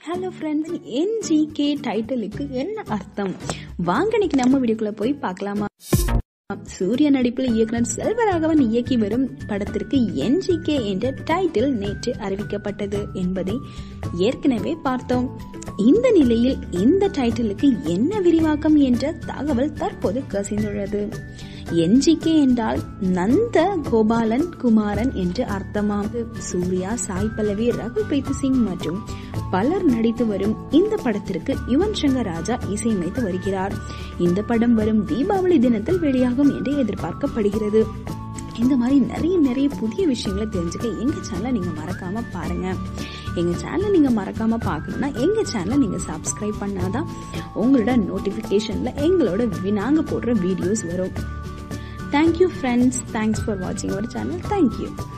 hello friends NGK டைட்டிலுக்கு என்ன அர்த்தம் வாங்க இன்னைக்கு நம்ம வீடியோக்குள்ள போய் பார்க்கலாமா சூர்யா நடிப்பில் இயக்குனர் செல்வராகவன் இயக்கி வரும் படத்திற்கு என்ஜிகே என்ற டைட்டில் நேற்று அறிவிக்கப்பட்டது என்பதை ஏற்கனவே பார்த்தோம் இந்த நிலையில் இந்த டைட்டிலுக்கு என்ன விரிவாக்கம் என்ற தகவல் தற்போது கசிந்துள்ளது என்ஜிகே என்றால் நந்த கோபாலன் குமாரன் என்று அர்த்தமாம் சூர்யா சாய் பல்லவி ரகுல் பிரீத் சிங் மற்றும் பலர் நடித்து வரும் இந்த படத்திற்கு யுவன் சங்கர் ராஜா இசையமைத்து வருகிறார் இந்த படம் வரும் தீபாவளி தினத்தில் வெளியாகும் என்று எதிர்பார்க்கப்படுகிறது இந்த மாதிரி நிறைய நிறைய புதிய விஷயங்களை தெரிஞ்சுக்க எங்க சேனலை நீங்க மறக்காம பாருங்க எங்க சேனலை நீங்க மறக்காம பார்க்கணும்னா எங்க சேனலை நீங்க சப்ஸ்கிரைப் பண்ணாதான் உங்களோட நோட்டிபிகேஷன்ல எங்களோட வி- நாங்க போடுற வீடியோஸ் வரும் தேங்க்யூ ஃப்ரெண்ட்ஸ் தேங்க்ஸ் ஃபார் வாட்சிங் அவர் சேனல் தேங்க்யூ